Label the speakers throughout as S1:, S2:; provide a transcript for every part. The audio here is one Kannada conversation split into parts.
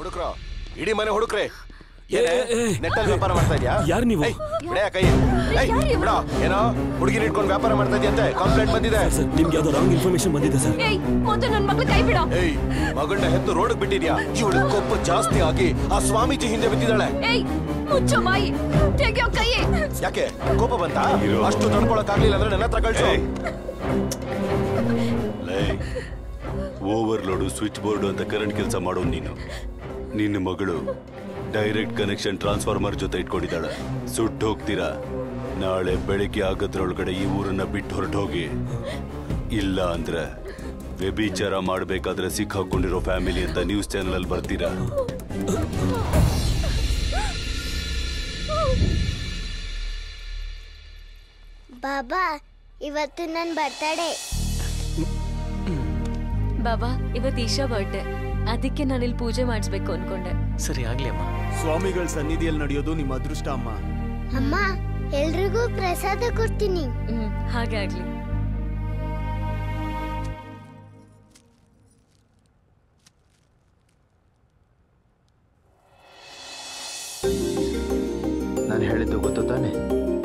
S1: ಹುಡುಕ್ರೋ ಇಡೀ ಮನೆ ಹುಡುಕ್ರೆ
S2: ಏ, ಏ, ಏ.
S1: ನೆಟ್ಟಲ್ಲಿ ವ್ಯಾಪಾರ ಮಾಡ್ತಾ ಇದ್ಯಾ
S2: ಯಾರ್ ನೀವು?
S1: ಏಯ್, ಬಿಡೆ ಕೈ ಏಯ್, ಬಿಡೋ ಏನೋ ಹುಡುಗಿನ ಇಟ್ಕೊಂಡು ವ್ಯಾಪಾರ ಮಾಡ್ತಾ ಇದೆಯಂತೆ ಕಂಪ್ಲೇಂಟ್ ಬಂದಿದೆ
S2: ಸರ್ ನಿಮ್ಗೆ ಯಾವ್ದೋ ರಾಂಗ್ ಇನ್ಫಾರ್ಮೇಶನ್ ಬಂದಿದೆ ಸರ್
S3: ಏಯ್ ಮೊದಲು ನನ್ ಮಕ್ಳು ಕೈ ಬಿಡೋ
S1: ಏಯ್ ಮಗಳನ್ನ ಹೆತ್ತು ರೋಡ್ ಬಿಟ್ಟಿದ್ಯಾ ಇವಳು ಕೊಬ್ಬು ಜಾಸ್ತಿ ಆಗಿ ಆ ಸ್ವಾಮೀಜಿ ಹಿಂದೆ ಬಿದ್ದಿದ್ದಾಳೆ
S3: ಏಯ್ ಮುಚ್ಚೋ ಬಾಯಿ ತೆಗಿಯೋ ಕೈ
S1: ಯಾಕೆ ಕೋಪ ಬಂತ ಅಷ್ಟು ತಡ್ಕೊಳಕ್ ಆಗ್ಲಿಲ್ಲ ಅಂದ್ರೆ ನನ್ನ ಹತ್ರ ಕಳ್ಸು
S4: ಲೈ ಓವರ್ಲೋಡು ಸ್ವಿಚ್ ಬೋರ್ಡ್ ಅಂತ ಕರೆಂಟ್ ಕೆಲಸ ಮಾಡೋ ನೀನು ನಿನ್ನ ಮಗಳು ಡೈರೆಕ್ಟ್ ಕನೆಕ್ಷನ್ ಟ್ರಾನ್ಸ್ಫಾರ್ಮರ್ ಜೊತೆ ಇಟ್ಕೊಂಡಿದ್ದಾಳೆ ಸುಟ್ಟು ಹೋಗ್ತೀರಾ ನಾಳೆ ಬೆಳಿಗ್ಗೆ ಆಗೋದ್ರೊಳಗಡೆ ಈ ಊರನ್ನ ಬಿಟ್ಟು ಹೊರಟು ಹೋಗಿ ಇಲ್ಲ ಅಂದ್ರೆ ವ್ಯಭಿಚಾರ ಮಾಡ್ಬೇಕಾದ್ರೆ ಸಿಕ್ಕಾಕೊಂಡಿರೋ ಫ್ಯಾಮಿಲಿ ಅಂತ ನ್ಯೂಸ್ ಚಾನೆಲ್ ಅಲ್ಲಿ ಬರ್ತೀರಾ
S5: ಬಾಬಾ ಇವತ್ತು ನನ್ನ ಬರ್ತಡೇ
S3: ಬಾಬಾ ಇವತ್ ಈಶಾ ಬರ್ಡೇ ಅದಕ್ಕೆ ನಾನಿಲ್ಲಿ ಪೂಜೆ ಮಾಡಿಸ್ಬೇಕು ಅನ್ಕೊಂಡೆ
S6: ಸರಿ ಆಗ್ಲಿ ಅಮ್ಮ
S7: ಸ್ವಾಮಿಗಳ ಸನ್ನಿಧಿಯಲ್ಲಿ ನಡೆಯೋದು ನಿಮ್ಮ ಅದೃಷ್ಟ ಅಮ್ಮ
S5: ಅಮ್ಮ ಎಲ್ರಿಗೂ ಪ್ರಸಾದ ಕೊಡ್ತೀನಿ
S3: ಹ್ಮ್ ಹಾಗೆ ಆಗ್ಲಿ
S8: ನಾನು ಹೇಳಿದ್ದು ಗೊತ್ತು ತಾನೆ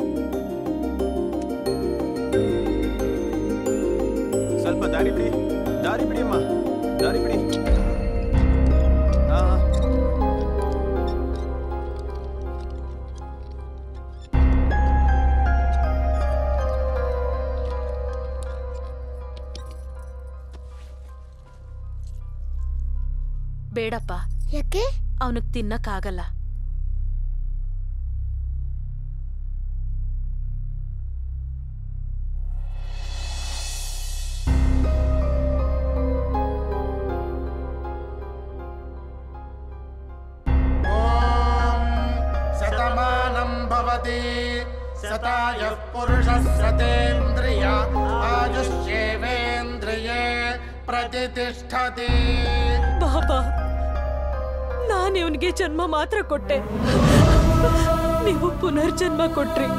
S7: ಸ್ವಲ್ಪ ದಾರಿ ಬಿಡಿ ದಾರಿ ಬಿಡಿ ಅಮ್ಮ ದಾರಿ ಬಿಡಿ ಹಾ
S3: ಬೇಡಪ್ಪ
S5: ಯಾಕೆ
S3: ಅವನಿಗೆ ತಿನ್ನಕ್ಕಾಗಲ್ಲ
S9: शतमानं भवति शतायः पुरुषः शतेन्द्रिय आयुष्येवेन्द्रिये प्रतितिष्ठति
S3: ಬಾಬಾ ನಾನು ಇವನಿಗೆ ಜನ್ಮ ಮಾತ್ರ ಕೊಟ್ಟೆ ನೀವು ಪುನರ್ಜನ್ಮ ಕೊಟ್ರಿ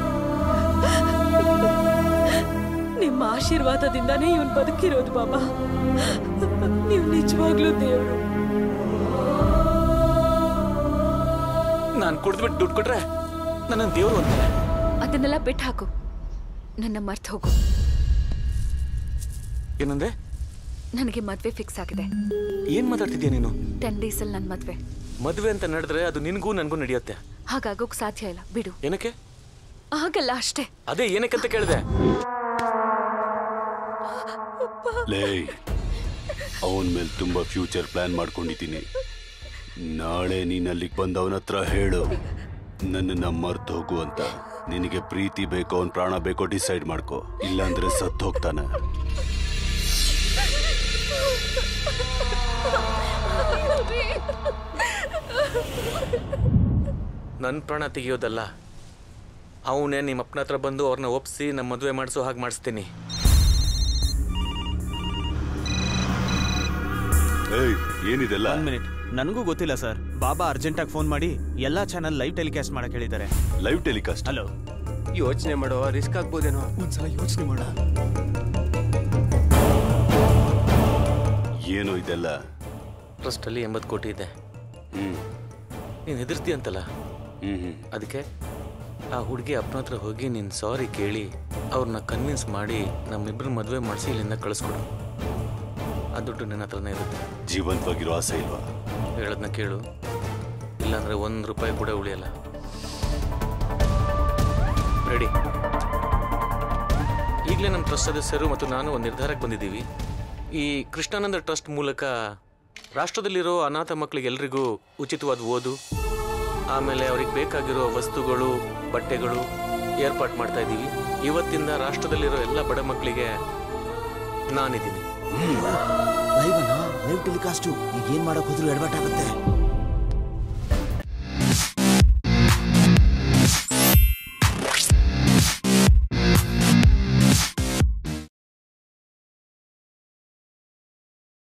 S3: ನಿಮ್ಮ ಆಶೀರ್ವಾದದಿಂದಾನೇ ಇವನ್ ಬದುಕಿರೋದು ಬಾಬಾ ನೀವು ನಿಜವಾಗ್ಲೂ ದೇವರು
S6: ನಾನು ಕುಡಿದ್ಬಿಟ್ಟು ದುಡ್ಡು ಕೊಟ್ರೆ ನನ್ನ ದೇವ್ರು ಅಂತಾರೆ
S3: ಅದನ್ನೆಲ್ಲ ಬಿಟ್ಟು ಹಾಕು ನನ್ನ ಮರ್ತು ಹೋಗು
S6: ಏನಂದೆ
S3: ನನಗೆ ಮದ್ವೆ ಫಿಕ್ಸ್ ಆಗಿದೆ
S6: ಏನ್ ಮಾತಾಡ್ತಿದ್ಯಾ ನೀನು
S3: ಟೆನ್ ಡೇಸಲ್ಲಿ ನನ್ನ ಮದ್ವೆ
S6: ಮದ್ವೆ ಅಂತ ನಡೆದ್ರೆ ಅದು ನಿನ್ಗೂ ನನ್ಗೂ ನಡೆಯುತ್ತೆ
S3: ಹಾಗಾಗೋಕ್ ಸಾಧ್ಯ ಇಲ್ಲ ಬಿಡು
S6: ಏನಕ್ಕೆ
S3: ಆಗಲ್ಲ ಅಷ್ಟೇ
S6: ಅದೇ ಏನಕ್ಕೆ ಅಂತ ಕೇಳಿದೆ
S4: ಲೇ ಅವನ ಮೇಲೆ ತುಂಬಾ ಫ್ಯೂಚರ್ ಪ್ಲಾನ್ ಮಾಡ್ಕೊಂಡಿದ್ದೀನಿ ನಾಳೆ ನೀನ್ ಅಲ್ಲಿಗೆ ಬಂದು ಅವನ ಹತ್ರ ಹೇಳು ನನ್ನನ್ನ ಮರ್ತು ಹೋಗು ಅಂತ ನಿನಗೆ ಪ್ರೀತಿ ಬೇಕೋ ಅವನ್ ಪ್ರಾಣ ಬೇಕೋ ಡಿಸೈಡ್ ಮಾಡ್ಕೋ ಇಲ್ಲಾಂದ್ರೆ ಸತ್ತು ಹೋಗ್ತಾನೆ
S6: ನನ್ನ ಪ್ರಾಣ ತೆಗಿಯೋದಲ್ಲ ಅವನೇ ನಿಮ್ಮ ಅಪ್ಪನ ಹತ್ರ ಬಂದು ಅವ್ರನ್ನ ಒಪ್ಸಿ ನಮ್ಮ ಮದುವೆ ಮಾಡಿಸೋ ಹಾಗೆ ಮಾಡಿಸ್ತೀನಿ
S4: ಏಯ್ ಏನಿದೆಲ್ಲ
S7: ಒಂದ್ ಮಿನಿಟ್ ನನಗೂ ಗೊತ್ತಿಲ್ಲ ಸರ್ ಬಾಬಾ ಅರ್ಜೆಂಟಾಗಿ ಫೋನ್ ಮಾಡಿ ಎಲ್ಲಾ ಚಾನಲ್ ಲೈವ್ ಟೆಲಿಕಾಸ್ಟ್ ಮಾಡಕ್ ಹೇಳಿದ್ದಾರೆ
S4: ಲೈವ್ ಟೆಲಿಕಾಸ್ಟ್
S7: ಹಲೋ
S10: ಯೋಚನೆ ಮಾಡೋ ರಿಸ್ಕ್ ಆಗ್ಬೋದೇನೋ
S7: ಒಂದ್ಸಲ ಯೋಚನೆ ಮಾಡ
S4: ಏನು ಇದೆಲ್ಲ
S6: ಟ್ರಸ್ಟಲ್ಲಿ ಎಂಬತ್ತು ಕೋಟಿ ಇದೆ
S4: ಹ್ಮ್
S6: ನೀನು ಹೆದರ್ತಿ ಅಂತಲ್ಲ
S4: ಹ್ಮ್ ಹ್ಮ್
S6: ಅದಕ್ಕೆ ಆ ಹುಡುಗಿ ಅಪ್ಪನ ಹತ್ರ ಹೋಗಿ ನೀನು ಸಾರಿ ಕೇಳಿ ಅವ್ರನ್ನ ಕನ್ವಿನ್ಸ್ ಮಾಡಿ ನಮ್ಮಿಬ್ಬರು ಮದುವೆ ಮಾಡಿಸಿ ಇಲ್ಲಿಂದ ಕಳಿಸ್ಕೊಡು ಆ ದುಡ್ಡು ನಿನ್ನ ಹತ್ರನೇ ಇರುತ್ತೆ
S4: ಜೀವಂತವಾಗಿರೋ ಆಸೆ ಇಲ್ವಾ
S6: ಹೇಳೋದನ್ನ ಕೇಳು ಇಲ್ಲಾಂದ್ರೆ ಒಂದು ರೂಪಾಯಿ ಕೂಡ ಉಳಿಯಲ್ಲ ರೆಡಿ ಈಗಲೇ ನಮ್ಮ ಟ್ರಸ್ಟ್ ಸದಸ್ಯರು ಮತ್ತು ನಾನು ಒಂದು ನಿರ್ಧಾರಕ್ಕೆ ಬಂದಿದ್ದೀವಿ ಈ ಕೃಷ್ಣಾನಂದ ಟ್ರಸ್ಟ್ ಮೂಲಕ ರಾಷ್ಟ್ರದಲ್ಲಿರೋ ಅನಾಥ ಮಕ್ಕಳಿಗೆಲ್ರಿಗೂ ಉಚಿತವಾದ ಓದು ಆಮೇಲೆ ಅವ್ರಿಗೆ ಬೇಕಾಗಿರೋ ವಸ್ತುಗಳು ಬಟ್ಟೆಗಳು ಏರ್ಪಾಟ್ ಮಾಡ್ತಾ ಇದ್ದೀವಿ ಇವತ್ತಿಂದ ರಾಷ್ಟ್ರದಲ್ಲಿರೋ ಎಲ್ಲ ಬಡ ಮಕ್ಕಳಿಗೆ ನಾನಿದ್ದೀನಿ
S11: ಲೈವ್ ಲೈವ್ ಟೆಲಿಕಾಸ್ಟು ಈಗ ಏನ್ ಮಾಡಕ್ ಹೋದ್ರು ಎಡವಟ್ಟಾಗುತ್ತೆ